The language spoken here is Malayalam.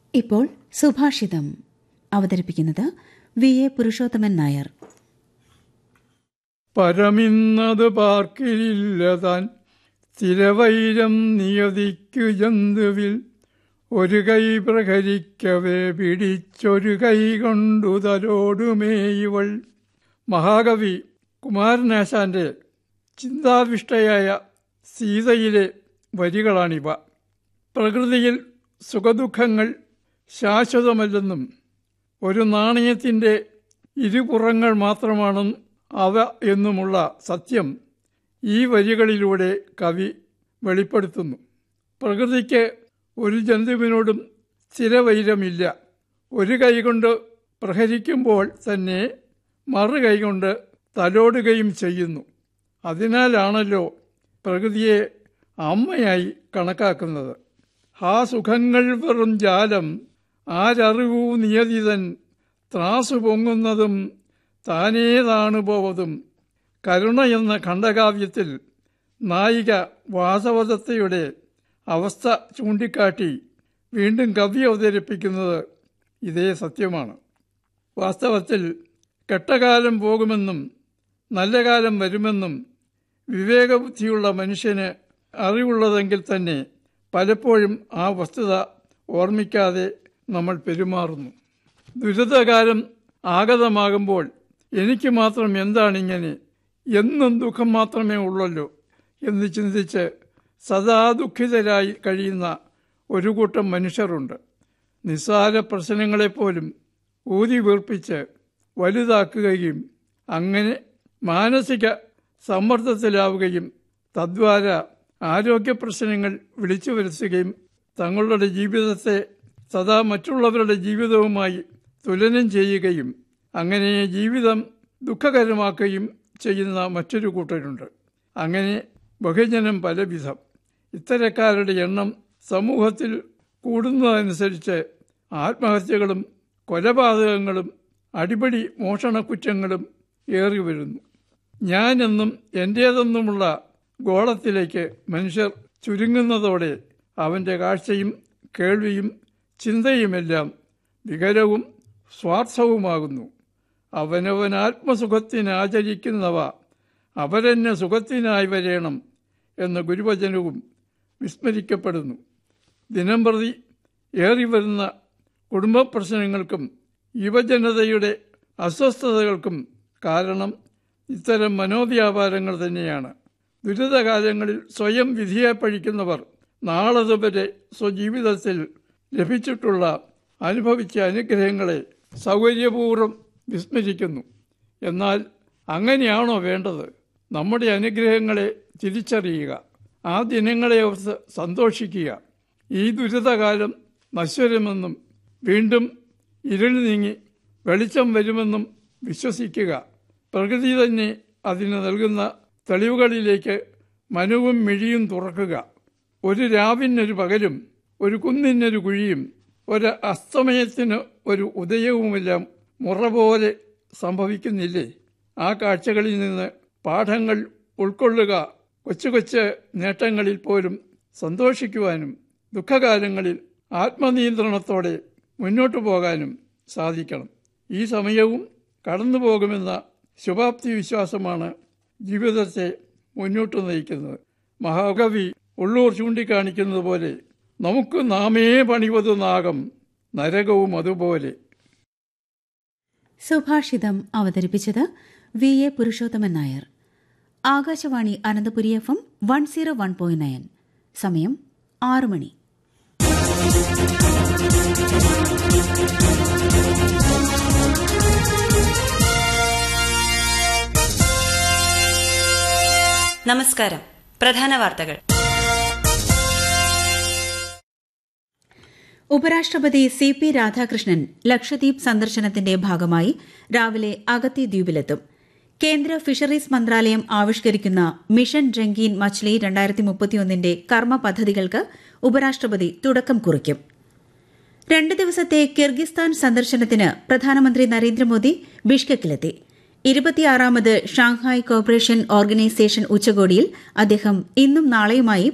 ഇപ്പോൾ സുഭാഷിതം അവതരിപ്പിക്കുന്നത് വി എ പുരുഷോത്തമൻ നായർ പരമിന്നത് പാർക്കിലില്ല താൻ സ്ഥിരവൈരം നിയതിക്കു ജന്തുവിൽ ഒരു കൈ പ്രഹരിക്കവേ പിടിച്ചൊരു കൈ കൊണ്ടു തലോടുമേ ഇവൾ മഹാകവി കുമാരനാശാന്റെ ചിന്താവിഷ്ടയായ സീതയിലെ വരികളാണിവ പ്രകൃതിയിൽ സുഖദുഃഖങ്ങൾ ശാശ്വതമല്ലെന്നും ഒരു നാണയത്തിൻ്റെ ഇരുപുറങ്ങൾ മാത്രമാണ് അവ എന്നുമുള്ള സത്യം ഈ വരികളിലൂടെ കവി വെളിപ്പെടുത്തുന്നു പ്രകൃതിക്ക് ഒരു ജന്തുവിനോടും സ്ഥിരവൈരമില്ല ഒരു കൈകൊണ്ട് പ്രഹരിക്കുമ്പോൾ തന്നെ മറു കൈകൊണ്ട് തലോടുകയും ചെയ്യുന്നു അതിനാലാണല്ലോ പ്രകൃതിയെ അമ്മയായി കണക്കാക്കുന്നത് ആ സുഖങ്ങൾ വെറും ജാലം ആരറിവൂ നിയതിതൻ ത്രാസു പൊങ്ങുന്നതും താനേതാണുപോവതും കരുണ എന്ന ഖണ്ഡകാവ്യത്തിൽ നായിക വാസവദത്തയുടെ അവസ്ഥ ചൂണ്ടിക്കാട്ടി വീണ്ടും കവി അവതരിപ്പിക്കുന്നത് ഇതേ സത്യമാണ് വാസ്തവത്തിൽ കെട്ടകാലം പോകുമെന്നും നല്ല കാലം വരുമെന്നും വിവേകബുദ്ധിയുള്ള മനുഷ്യന് അറിവുള്ളതെങ്കിൽ തന്നെ പലപ്പോഴും ആ വസ്തുത ഓർമ്മിക്കാതെ നമ്മൾ പെരുമാറുന്നു ദുരിതകാലം ആഗതമാകുമ്പോൾ എനിക്ക് മാത്രം എന്താണിങ്ങനെ എന്നും ദുഃഖം മാത്രമേ ഉള്ളല്ലോ എന്ന് ചിന്തിച്ച് സദാ ദുഃഖിതരായി കഴിയുന്ന ഒരു കൂട്ടം മനുഷ്യരുണ്ട് നിസ്സാര പ്രശ്നങ്ങളെപ്പോലും ഊതി വീർപ്പിച്ച് വലുതാക്കുകയും അങ്ങനെ മാനസിക സമ്മർദ്ദത്തിലാവുകയും തദ്വാര ആരോഗ്യ പ്രശ്നങ്ങൾ വിളിച്ചു വരുത്തുകയും തങ്ങളുടെ ജീവിതത്തെ സദാ മറ്റുള്ളവരുടെ ജീവിതവുമായി തുലനം ചെയ്യുകയും അങ്ങനെ ജീവിതം ദുഃഖകരമാക്കുകയും ചെയ്യുന്ന മറ്റൊരു കൂട്ടരുണ്ട് അങ്ങനെ ബഹുജനം പലവിധം ഇത്തരക്കാരുടെ എണ്ണം സമൂഹത്തിൽ കൂടുന്നതനുസരിച്ച് ആത്മഹത്യകളും കൊലപാതകങ്ങളും അടിപടി മോഷണക്കുറ്റങ്ങളും ഏറി വരുന്നു ഞാനെന്നും എൻ്റേതെന്നുമുള്ള ഗോളത്തിലേക്ക് മനുഷ്യർ ചുരുങ്ങുന്നതോടെ അവൻ്റെ കാഴ്ചയും കേൾവിയും ചിന്തയുമെല്ലാം വികലവും സ്വാർത്ഥവുമാകുന്നു അവനവൻ ആത്മസുഖത്തിനാചരിക്കുന്നവ അവരെന്നെ സുഖത്തിനായി വരേണം എന്ന ഗുരുവചനവും വിസ്മരിക്കപ്പെടുന്നു ദിനംപ്രതി ഏറി വരുന്ന കുടുംബ പ്രശ്നങ്ങൾക്കും യുവജനതയുടെ അസ്വസ്ഥതകൾക്കും കാരണം ഇത്തരം മനോവ്യാപാരങ്ങൾ തന്നെയാണ് ദുരിതകാലങ്ങളിൽ സ്വയം വിധിയെ പഴിക്കുന്നവർ നാളതുവരെ സ്വജീവിതത്തിൽ ലഭിച്ചിട്ടുള്ള അനുഭവിച്ച അനുഗ്രഹങ്ങളെ സൗകര്യപൂർവ്വം വിസ്മരിക്കുന്നു എന്നാൽ അങ്ങനെയാണോ വേണ്ടത് നമ്മുടെ അനുഗ്രഹങ്ങളെ തിരിച്ചറിയുക ആ ദിനങ്ങളെ ഓർത്ത് സന്തോഷിക്കുക ഈ ദുരിതകാലം നശ്വരമെന്നും വീണ്ടും ഇരുൾ നീങ്ങി വെളിച്ചം വരുമെന്നും വിശ്വസിക്കുക പ്രകൃതി തന്നെ അതിന് നൽകുന്ന തെളിവുകളിലേക്ക് മനുവും മിഴിയും തുറക്കുക ഒരു രാവിനൊരു പകലും ഒരു കുന്നിനൊരു കുഴിയും ഒരു അസ്തമയത്തിന് ഒരു ഉദയവുമെല്ലാം മുറ പോലെ സംഭവിക്കുന്നില്ലേ ആ കാഴ്ചകളിൽ നിന്ന് പാഠങ്ങൾ ഉൾക്കൊള്ളുക കൊച്ചു കൊച്ചു നേട്ടങ്ങളിൽ പോലും സന്തോഷിക്കുവാനും ദുഃഖകാലങ്ങളിൽ ആത്മനിയന്ത്രണത്തോടെ മുന്നോട്ടു പോകാനും സാധിക്കണം ഈ സമയവും കടന്നു പോകുമെന്ന ശുഭാപ്തി വിശ്വാസമാണ് ജീവിതത്തെ മുന്നോട്ട് നയിക്കുന്നത് മഹാകവി ഉള്ളൂർ ചൂണ്ടിക്കാണിക്കുന്നത് പോലെ നമുക്ക് നാമേ പണിവതു നാഗം നരകവും അതുപോലെ സുഭാഷിതം അവതരിപ്പിച്ചത് V A Purushothaman Nair Akashvani Ananthapuri F M one zero one point nine സമയം ആറു മണി നമസ്കാരം പ്രധാന വാർത്തകൾ ഉപരാഷ്ട്രപതി സി പി രാധാകൃഷ്ണൻ ലക്ഷദ്വീപ് സന്ദർശനത്തിന്റെ ഭാഗമായി രാവിലെ അഗത്തി ദ്വീപിലെത്തും കേന്ദ്ര ഫിഷറീസ് മന്ത്രാലയം ആവിഷ്കരിക്കുന്ന മിഷൻ ജംഗീൻ മച്ലി രണ്ടായിരത്തി മുപ്പത്തിയൊന്നിന്റെ കർമ്മ പദ്ധതികൾക്ക് ഉപരാഷ്ട്രപതി തുടക്കം കുറിക്കും രണ്ട് ദിവസത്തെ കിർഗിസ്ഥാൻ സന്ദർശനത്തിന് പ്രധാനമന്ത്രി നരേന്ദ്രമോദി ബിഷ്കെക്കിലെത്തി ഇരുപത്തിയാറാമത് ഷാങ്ഹായ് കോർപ്പറേഷൻ ഓർഗനൈസേഷൻ ഉച്ചകോടിയിൽ അദ്ദേഹം ഇന്നും നാളെയുമായി